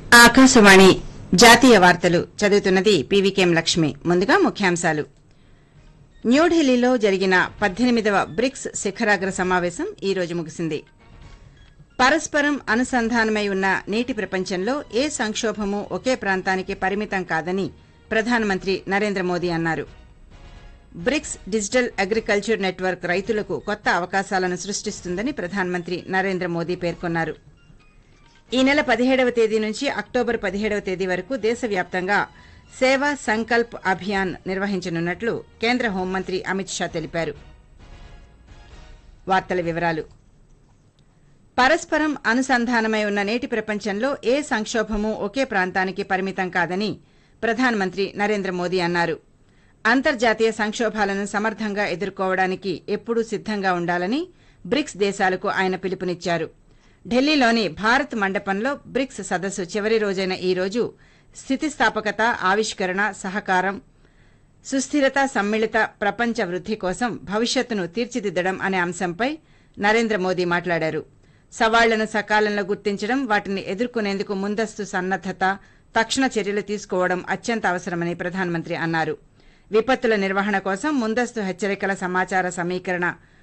ఆకాశవాణి జాతీయ వార్తలు చదువుతున్నది పీవీకేఎం లక్ష్మి ముందుగా ముఖ్యాంశాలు న్యూఢిల్లీలో జరిగిన పద్దెనిమిదవ బ్రిక్స్ శిఖరాగ్ర సమావేశం ఈ రోజు ముగిసింది పరస్పరం అనుసంధానమై ఉన్న నేటి ప్రపంచంలో ఏ సంక్షోభమూ ఒకే ప్రాంతానికి పరిమితం కాదని ప్రధానమంత్రి నరేంద్ర మోదీ అన్నారు బ్రిక్స్ డిజిటల్ అగ్రికల్చర్ నెట్వర్క్ రైతులకు కొత్త అవకాశాలను సృష్టిస్తుందని ప్రధానమంత్రి నరేంద్ర మోదీ పేర్కొన్నారు ఈ నెల పదిహేడవ తేదీ నుంచి అక్టోబర్ పదిహేడవ తేదీ వరకు దేశవ్యాప్తంగా సేవా సంకల్ప్ అభియాన్ నిర్వహించనున్నట్లు కేంద్ర హోంమంత్రి అమిత్ షా తెలిపారు వార్తల వివరాలు పరస్పరం అనుసంధానమై ఉన్న నేటి ప్రపంచంలో ఏ సంక్షోభమూ ఒకే ప్రాంతానికి పరిమితం కాదని ప్రధానమంత్రి నరేంద్ర మోదీ అన్నారు అంతర్జాతీయ సంక్షోభాలను సమర్థంగా ఎదుర్కోవడానికి ఎప్పుడూ సిద్దంగా ఉండాలని బ్రిక్స్ దేశాలకు ఆయన పిలుపునిచ్చారు ఢిల్లీలోని భారత్ మండపంలో బ్రిక్స్ సదస్సు చివరి రోజైన ఈ రోజు స్థితిస్థాపకత ఆవిష్కరణ సహకారం సుస్థిరత సమ్మిళిత ప్రపంచ వృద్ధి కోసం భవిష్యత్తును తీర్చిదిద్దడం అనే అంశంపై నరేంద్ర మోదీ మాట్లాడారు సవాళ్లను సకాలంలో గుర్తించడం వాటిని ఎదుర్కొనేందుకు ముందస్తు సన్నద్దత తక్షణ చర్యలు తీసుకోవడం అత్యంత అవసరమని ప్రధానమంత్రి అన్నారు విపత్తుల నిర్వహణ కోసం ముందస్తు హెచ్చరికల సమాచార సమీకరణ